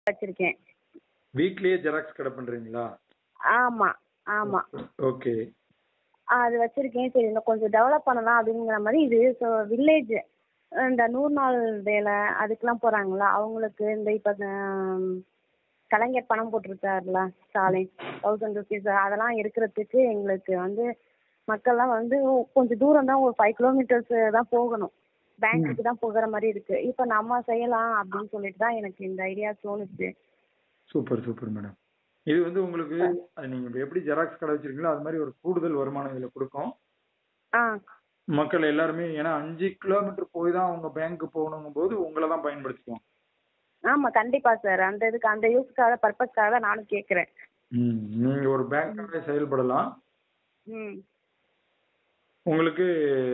வச்சிருக்கேன் வீட்லயே ஜெராக்ஸ் கடை பண்றீங்களா ஆமா ஆமா ஓகே அது வச்சிருக்கேன் சரி இன்னும் கொஞ்சம் டெவலப் பண்ணலாம் அப்படிங்கிற மாதிரி இது ஸோ வில்லேஜ் இந்த நூறு நாள் வேலை அதுக்கெல்லாம் போறாங்களா அவங்களுக்கு இந்த இப்போ கலைஞர் பணம் போட்டிருக்காருல ஸ்டாலின் தௌசண்ட் ருபீஸ் அதெல்லாம் இருக்கிறதுக்கு எங்களுக்கு வந்து மக்கள்லாம் வந்து கொஞ்சம் தூரம் தான் ஒரு ஃபைவ் கிலோமீட்டர்ஸ் தான் போகணும் பேங்க்குக்கு தான் போகிற மாதிரி இருக்கு இப்போ நம்ம செய்யலாம் அப்படின்னு சொல்லிட்டு தான் எனக்கு இந்த ஐடியா தோணுச்சு சூப்பர் சூப்பர் மேடம் இது வந்து உங்களுக்கு அது நீங்க இப்ப எப்படி ஜெராக்ஸ் கடை வச்சிருக்கீங்களோ அது மாதிரி ஒரு கூடுதல் வருமானம் இதுல கொடுக்கும் ஆ மக்கள் எல்லாருமே ஏன்னா அஞ்சு கிலோமீட்டர் போய் தான் அவங்க பேங்க் போகணுங்கும் போது உங்களை தான் பயன்படுத்திக்குவோம் ஆமா கண்டிப்பா சார் அந்த இதுக்கு அந்த யூஸ்க்காக பர்பஸ்க்காக தான் நானும் கேட்குறேன் ம், நீங்க ஒரு பேங்காக செயல்படலாம் ம் உங்களுக்கு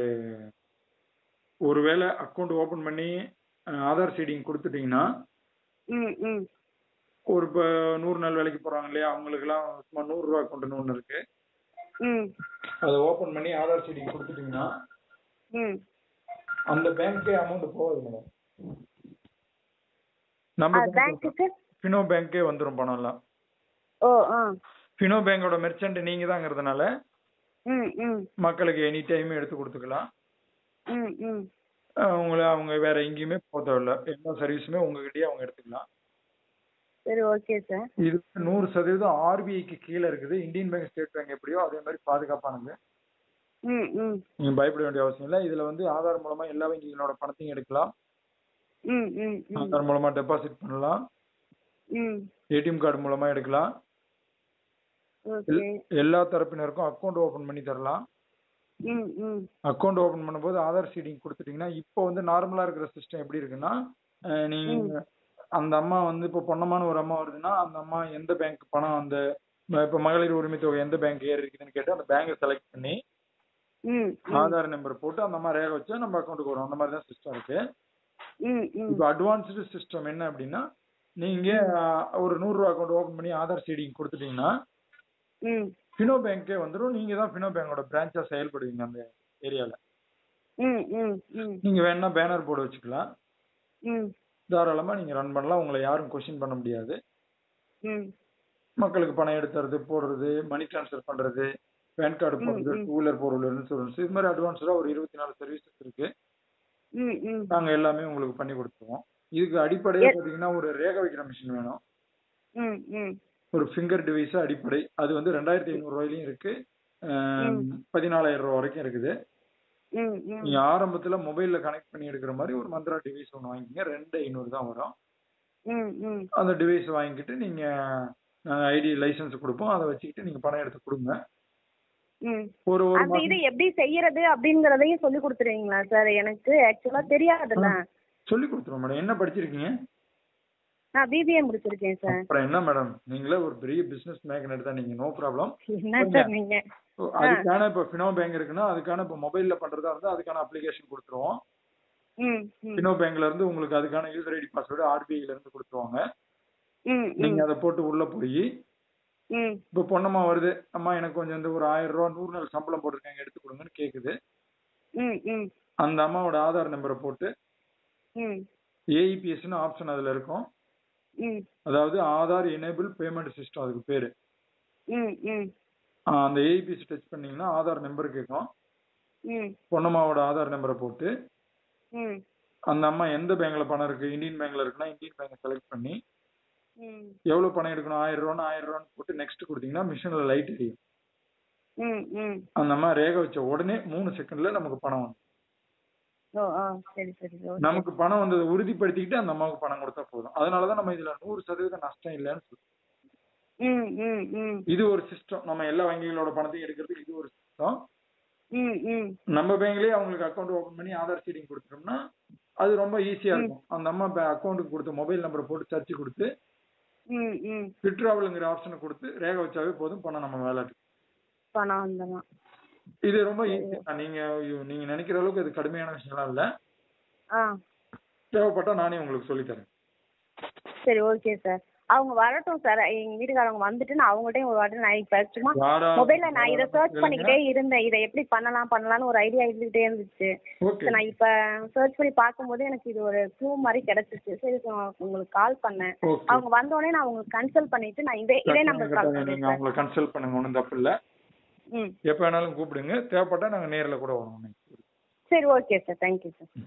ஒருவேளை அக்கௌண்ட் ஓபன் பண்ணி அஹ், ஆதார் சீடிங் கொடுத்துட்டீங்கன்னா ம் ம் ஒரு இப்போ நூறு நாள் வேலைக்கு போறாங்க இல்லையா அவங்களுக்குலாம் சும்மா நூறு ரூபா அக்கௌண்ட்னு ஒன்று இருக்கு ம் அதை ஓபன் பண்ணி ஆதார் சீடிங் கொடுத்துட்டீங்கன்னா ம் அந்த பேங்க்கே அமௌண்ட் போகாது மேடம் நம்ம பேங்க்குக்கு ஃபினோ பேங்க்கே வந்துடும் பணம் எல்லாம் ஓ ஆ ஃபினோ பேங்கோட மெர்ச்சன்ட் நீங்க தாங்கிறதுனால ம் ம் மக்களுக்கு எனி டைம் எடுத்து கொடுத்துக்கலாம் ம் ம் அஹ் உங்களை அவங்க வேற எங்கேயுமே போக தேவையில்ல எல்லா சர்வீஸுமே உங்ககிட்டயே அவங்க எடுத்துக்கலாம் சரி ஓகே சார் இது வந்து நூறு சதவீதம் ஆர்பிஐக்கு கீழே இருக்குது இந்தியன் பேங்க் ஸ்டேட் பேங்க் எப்படியோ அதே மாதிரி பாதுகாப்பானது ம் ம் நீங்க பயப்பட வேண்டிய அவசியம் இல்லை இதுல வந்து ஆதார் மூலமா எல்லா வங்கிகளோட பணத்தையும் எடுக்கலாம் ம் ம் ம் ஆதார் மூலமா டெபாசிட் பண்ணலாம் ம் ஏடிஎம் கார்டு மூலமா எடுக்கலாம் ஓகே எல்லா தரப்பினருக்கும் அக்கௌண்ட் ஓபன் பண்ணி தரலாம் ம் ம் அக்கௌண்ட் ஓபன் பண்ணும்போது ஆதார் சீடிங் கொடுத்துட்டீங்கன்னா இப்போ வந்து நார்மலா இருக்கிற சிஸ்டம் எப்படி இருக்குன்னா அஹ் நீங்க அந்த அம்மா வந்து இப்போ பொன்னமான ஒரு அம்மா வருதுன்னா அந்த அம்மா எந்த பேங்க் பணம் அந்த இப்போ மகளிர் உரிமை தொகை எந்த பேங்க் ஏறி இருக்குதுன்னு கேட்டு அந்த பேங்கை செலக்ட் பண்ணி ம் ஆதார் நம்பர் போட்டு அந்த அம்மா ரேக வச்சா நம்ம அக்கௌண்ட்டுக்கு வரும் அந்த மாதிரி தான் சிஸ்டம் இருக்கு ம் ம் இப்போ அட்வான்ஸ்டு சிஸ்டம் என்ன அப்படின்னா நீங்க அஹ், ஒரு நூறு ரூபா அக்கௌண்ட் ஓபன் பண்ணி ஆதார் சீடிங் கொடுத்துட்டீங்கன்னா ம் ஃபினோ பேங்க்கே வந்துடும் நீங்க தான் ஃபினோ பேங்கோட பிரான்ச்சா செயல்படுவீங்க அந்த ஏரியால ம் ம் ம் நீங்க வேணா பேனர் போர்டு வச்சுக்கலாம் ம் தாராளமா நீங்க ரன் பண்ணலாம் உங்களை யாரும் கொஸ்டின் பண்ண முடியாது ம் மக்களுக்கு பணம் எடுத்துறது போடுறது மணி ட்ரான்ஸ்ஃபர் பண்றது பேன் கார்டு போடுறது ம். Two wheeler four wheeler insurance இது மாதிரி அட்வான்ஸ்டா ஒரு இருபத்தி நாலு சர்வீசஸ் இருக்கு ம் ம் நாங்க எல்லாமே உங்களுக்கு பண்ணி கொடுத்துருவோம் இதுக்கு அடிப்படையா பாத்தீங்கன்னா ஒரு ரேக வைக்கிற மிஷின் வேணும் ம் ம் ஒரு ஃபிங்கர் டிவைஸ் அடிப்படை அது வந்து ரெண்டாயிரத்தி ஐநூறு ரூபாயிலையும் இருக்கு அஹ், பதினாலாயிரம் ரூபாய் வரைக்கும் இருக்குது ம் ம் நீங்க ஆரம்பத்துல மொபைல்ல கனெக்ட் பண்ணி எடுக்கிற மாதிரி ஒரு மந்த்ரா டிவைஸ் ஒன்று வாங்கிக்கங்க ரெண்டு ஐநூறு தான் வரும் ம் ம் அந்த டிவைஸ் வாங்கிக்கிட்டு நீங்க ஐடி லைசன்ஸ் கொடுப்போம் அதை வச்சுக்கிட்டு நீங்க பணம் எடுத்து கொடுங்க ம் ஒரு ஒரு அந்த இதை எப்படி செய்யறது அப்படிங்கறதையும் சொல்லி கொடுத்துருவீங்களா சார் எனக்கு ஆக்சுவலா தெரியாதுல்ல சொல்லி கொடுத்துருவோம் மேடம் என்ன படிச்சிருக்கீங்க நான் பிபிஏ முடிச்சிருக்கேன் சார் அப்புறம் என்ன மேடம் நீங்களே ஒரு பெரிய பிசினஸ் மேக்னெட் தான் நீங்க நோ ப்ராப்ளம் என்ன சார் நீங்க அதுக்கான இப்போ ஃபினோ பேங்க் இருக்குன்னா அதுக்கான இப்போ மொபைல்ல பண்றதா இருந்தா அதுக்கான அப்ளிகேஷன் கொடுத்துருவோம் ம் ம் ஃபினோ பேங்க்ல இருந்து உங்களுக்கு அதுக்கான யூசர் ஐடி பாஸ்வேர்டு ஆர்பிஐல இருந்து கொடுத்துருவாங்க ம் நீங்க ம் அதை போட்டு உள்ள போய் ம் இப்போ பொண்ணம்மா வருது அம்மா எனக்கு கொஞ்சம் இந்த ஒரு ஆயிரம் ரூபா நூறு நாள் சம்பளம் போட்டிருக்காங்க எடுத்து கொடுங்கன்னு கேக்குது ம் ம் அந்த அம்மாவோட ஆதார் நம்பரை போட்டு ம் ஏஇபிஎஸ்னு ஆப்ஷன் அதுல இருக்கும் ம் அதாவது ஆதார் எனேபிள் பேமெண்ட் சிஸ்டம் அதுக்கு பேரு ம் ம் ஆஹ் அந்த ஏஇபிஎஸ் டச் பண்ணீங்கன்னா ஆதார் நம்பர் கேட்கும் ம் பொன்னம்மாவோட ஆதார் நம்பரை போட்டு ம் அந்த அம்மா எந்த பேங்க்ல பணம் இருக்கு இந்தியன் பேங்க்ல இருக்குன்னா இந்தியன் பேங்க் செலக்ட் பண்ணி ம் எவ்வளவு பணம் எடுக்கணும் ஆயிரம் ரூபான்னு ஆயிரம் ரூபான்னு போட்டு நெக்ஸ்ட் கொடுத்தீங்கன்னா மிஷின்ல லைட் எரியும் ம் ம் அந்த அம்மா ரேக வச்ச உடனே மூணு செகண்ட்ல நமக்கு பணம் வரும் ஓ ஆ சரி சரி ஓகே நமக்கு பணம் வந்ததை உறுதிப்படுத்திக்கிட்டு அந்த அம்மாவுக்கு பணம் கொடுத்தா போதும் அதனாலதான் நம்ம இதுல நூறு சதவீதம் நஷ்டம் இல்லைன்னு சொல்றோம் ம் ம் ம் இது ஒரு சிஸ்டம் நம்ம எல்லா வங்கிகளோட பணத்தையும் எடுக்கிறதுக்கு இது ஒரு சிஸ்டம் ம் ம் நம்ம பேங்க்லயே அவங்களுக்கு அக்கௌண்ட் ஓபன் பண்ணி ஆதார் சீடிங் கொடுத்துட்டோம்னா அது ரொம்ப ஈஸியா இருக்கும் அந்த அம்மா அக்கௌண்ட்டுக்கு கொடுத்த மொபைல் நம்பரை போட்டு சர்ச் கொடுத்து ம் ம் விட்ராவல்ங்கிற ஆப்ஷனை கொடுத்து ரேக வச்சாவே போதும் பணம் நம்ம வேலைக்கு பணம் வந்தமா இது ரொம்ப ஈஸி நீங்க நீங்க நினைக்கிற அளவுக்கு இது கடுமையான விஷயம்லாம் இல்ல ஆ தேவைப்பட்டா நானே உங்களுக்கு சொல்லித் தரேன் சரி ஓகே சார் அவங்க வரட்டும் சார் எங்க வீட்டுக்காரவங்க வந்துட்டு நான் அவங்கள்ட்டயும் ஒரு வாட்டி நான் இப்ப சும்மா வாடா மொபைல்ல நான் இதை சர்ச் கேளுங்க. பண்ணிக்கிட்டே இருந்தேன் இதை எப்படி பண்ணலாம் பண்ணலாம்னு ஒரு ஐடியா இருந்துகிட்டே இருந்துச்சு ஓகே சரி, நான் இப்ப சர்ச் பண்ணி பார்க்கும்போது எனக்கு இது ஒரு க்ளூ மாதிரி கிடைச்சிச்சு சரி so உங்களுக்கு கால் பண்ணேன் ஓகே அவங்க வந்த உடனே நான் உங்களுக்கு கன்சல்ட் பண்ணிட்டு நான் இதே இதே நம்பர் கால் நீங்க பண்றேன் சார் அவங்களை கன்சல்ட் பண்ணுங்க ஒன்றும் தப்பு இல்ல ம் எப்போ வேணாலும் கூப்பிடுங்க தேவைப்பட்டா நாங்க நேர்ல கூட வரோம் சரி ஓகே சார் தேங்க்யூ சார்